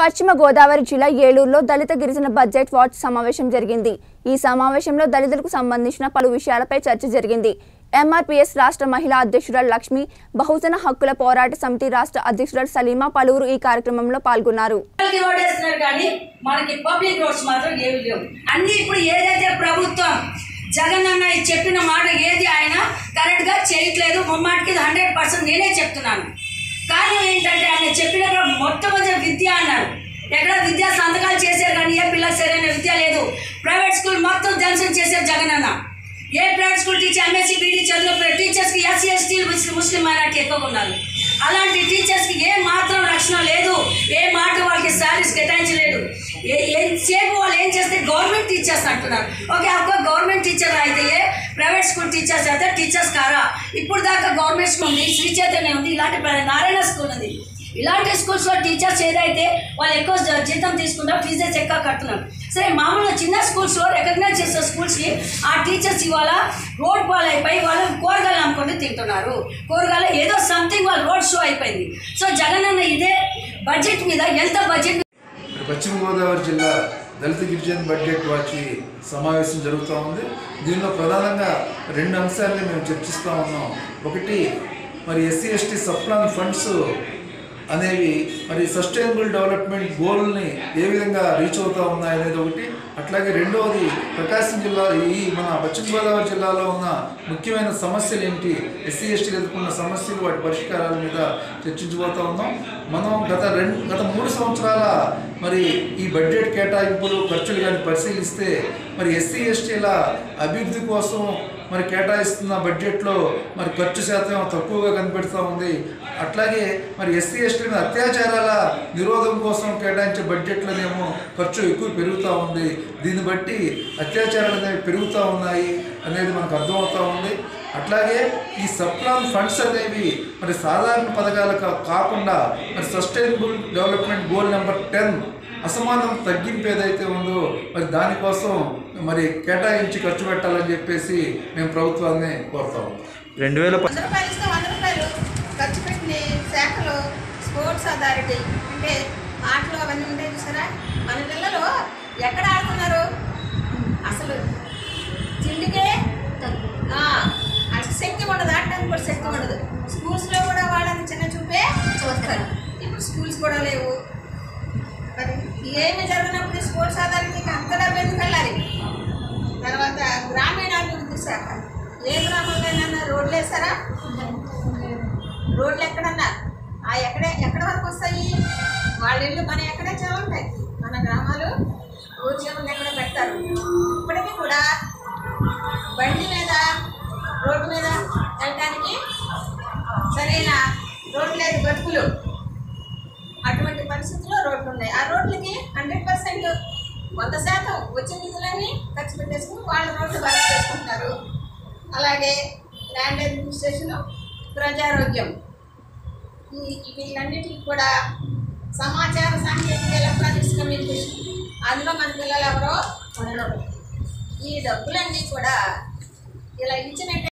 పశ్చిమ గోదావరి జిల్లా ఏలూరులో దళిత గిరిజన బడ్జెట్ వాచ్ సమావేశం జరిగింది ఈ సమావేశంలో దళితులకు సంబంధించిన పలు విషయాలపై చర్చ జరిగింది ఎంఆర్పీఎస్ రాష్ట్ర మహిళా అధ్యక్షురాలు లక్ష్మి బహుజన హక్కుల పోరాట సమితి రాష్ట్ర అధ్యక్షురాలు సలీమా పలువురు ఈ కార్యక్రమంలో పాల్గొన్నారు పిల్లలకి ఓడేస్తున్నారు కానీ మనకి పబ్లిక్ రోడ్స్ మాత్రం ఏవి లేవు అన్ని ఇప్పుడు ఏదైతే ప్రభుత్వం జగన్ అన్న చెప్పిన మాట ఏది ఆయన కరెక్ట్ గా చేయట్లేదు ముమ్మాటికి హండ్రెడ్ పర్సెంట్ నేనే చెప్తున్నాను కానీ ఏంటంటే ఆయన చెప్పిన మొట్టమొదటి విద్య అన్నారు ఎక్కడ విద్యా సంతకాలు చేశారు కానీ ఏ పిల్లలకు సరైన విద్య లేదు ప్రైవేట్ స్కూల్ మొత్తం జన్సన్ చేశారు జగన్ అన్న ఏ private school teacher MSc BEd చదివిన టీచర్స్కి ఎస్సీ ఎస్టీ ముస్లిం మైనార్టీ ఎక్కువగా ఉన్నారు అలాంటి టీచర్స్కి ఏ మాత్రం రక్షణ లేదు ఏ మాట వాళ్ళకి శాలరీస్ కేటాయించలేదు ఏ ఎంతసేపు వాళ్ళు ఏం చేస్తే గవర్నమెంట్ టీచర్స్ అంటున్నారు ఓకే అక్క గవర్నమెంట్ టీచర్ అయితే ప్రైవేట్ స్కూల్ టీచర్స్ అయితే టీచర్స్ కారా ఇప్పుడు దాకా గవర్నమెంట్ స్కూల్ ఉంది శ్రీ చైతన్య ఉంది ఇలాంటి ప్ర- నారాయణ స్కూల్ ఉంది ఇలాంటి స్కూల్స్లో టీచర్స్ ఏదైతే వాళ్ళు ఎక్కువ జ- జీతం తీసుకుంటారో ఫీజెస్ ఎక్కువ కడుతున్నారు సరే మామూలుగా చిన్న స్కూల్స్లో రికగ్నైజ్ చేసే స్కూల్స్కి ఆ టీచర్స్ ఇవాళ రోడ్ పాలు అయిపోయి వాళ్ళు కూరగాయలు అమ్ముకొని తింటున్నారు కూరగాయలు ఏదో సంథింగ్ వాళ్ళు రోడ్ షో అయిపోయింది సో జగన్ అన్న ఇదే బడ్జెట్ మీద ఎంత బడ్జెట్ మరి పశ్చిమ గోదావరి జిల్లా దళిత గిరిజన బడ్జెట్ వాచి సమావేశం జరుగుతూ ఉంది దీనిలో ప్రధానంగా రెండు అంశాలని మేము చర్చిస్తూ ఉన్నాం ఒకటి మరి ఎస్సీ ఎస్టీ సప్లాన్ ఫండ్స్ అనేవి మరి సస్టైనబుల్ డెవలప్మెంట్ గోల్ని ఏ విధంగా రీచ్ అవుతా ఉన్నాయి అనేది ఒకటి అట్లాగే రెండవది ప్రకాశం జిల్లా ఈ మన పశ్చిమ గోదావరి జిల్లాలో ఉన్న ముఖ్యమైన సమస్యలు ఏంటి ఎస్సీ ఎస్టీలు ఎదుర్కొన్న సమస్యలు వాటి పరిష్కారాల మీద చర్చించబోతా ఉన్నాం మనం గత రెండు గత మూడు సంవత్సరాల మరి ఈ బడ్జెట్ కేటాయింపులు ఖర్చులు కానీ పరిశీలిస్తే మరి ఎస్సీ ఎస్టీల అభివృద్ధి కోసం మరి కేటాయిస్తున్న బడ్జెట్లో మరి ఖర్చు శాతం తక్కువగా కనిపెడుతూ ఉంది అట్లాగే మరి ఎస్సీ ఎస్టీల అత్యాచారాల నిరోధం కోసం కేటాయించే బడ్జెట్లోనేమో ఖర్చు ఎక్కువ పెరుగుతూ ఉంది దీన్ని బట్టి అత్యాచారాలు అనేవి పెరుగుతూ ఉన్నాయి అనేది మనకు అర్థమవుతూ ఉంది అట్లాగే ఈ సప్లాన్ ఫండ్స్ అనేవి మరి సాధారణ పథకాలు కా- కాకుండా మరి sustainable development goal number ten అసమానం తగ్గింపు ఏదైతే ఉందో మరి దానికోసం మరి కేటాయించి ఖర్చు పెట్టాలని చెప్పేసి మేము ప్రభుత్వాన్ని కోరుతాము రెండు వేల ప- వంద రూపాయలు ఇస్తే వంద రూపాయలు ఖర్చు పెట్టిన శాఖలో స్పోర్ట్స్ అథారిటీ అంటే ఆటలు అవన్నీ ఉంటాయి చూసారా మన పిల్లలు ఎక్కడ ఆడుతున్నారు అసలు తిండికే ఆ, అసలు శక్తి ఉండదు ఆడడానికి కూడా శక్తి ఉండదు స్కూల్స్లో కూడా వాళ్ళని చిన్న చూపే చూస్తారు ఇప్పుడు స్కూల్స్ కూడా లేవు మరి ఏమి జరగనప్పుడు స్పోర్ట్స్ అథారిటీకి అంత డబ్బు ఎందుకు వెళ్ళాలి తర్వాత గ్రామీణాభివృద్ధి శాఖ ఏ గ్రామంలోనైనా రోడ్లు వేసారా రోడ్లు ఎక్కడన్నా ఆ ఎక్కడే ఎక్కడ వరకు వస్తాయి వాళ్ళ ఇల్లు మన ఎక్కడే ఉంటాయి మన గ్రామాలు ఊరి చివరిని ఎక్కడ పెడతారు ఇప్పటికీ కూడా బండి మీద రోడ్డు మీద వెళ్ళడానికి సరైన రోడ్డు లేదు బతుకులు అటువంటి పరిస్థితుల్లో రోడ్లు ఉన్నాయి ఆ రోడ్లకి హండ్రెడ్ పర్సెంట్ వంద శాతం వచ్చిన నిధులని ఖర్చు పెట్టేసుకుని వాళ్ళ రోడ్లు బాగా చేసుకుంటారు అలాగే ల్యాండ్ అడ్మినిస్ట్రేషన్ ప్రజారోగ్యం ఈ వీటన్నిటికి కూడా సమాచార సాంకేతిక ఎలక్ట్రానిక్స్ కమ్యూనికేషన్ అందులో మన పిల్లలు ఎవరో ఉండరు ఈ డబ్బులన్నీ కూడా ఇలా ఇచ్చినట్టే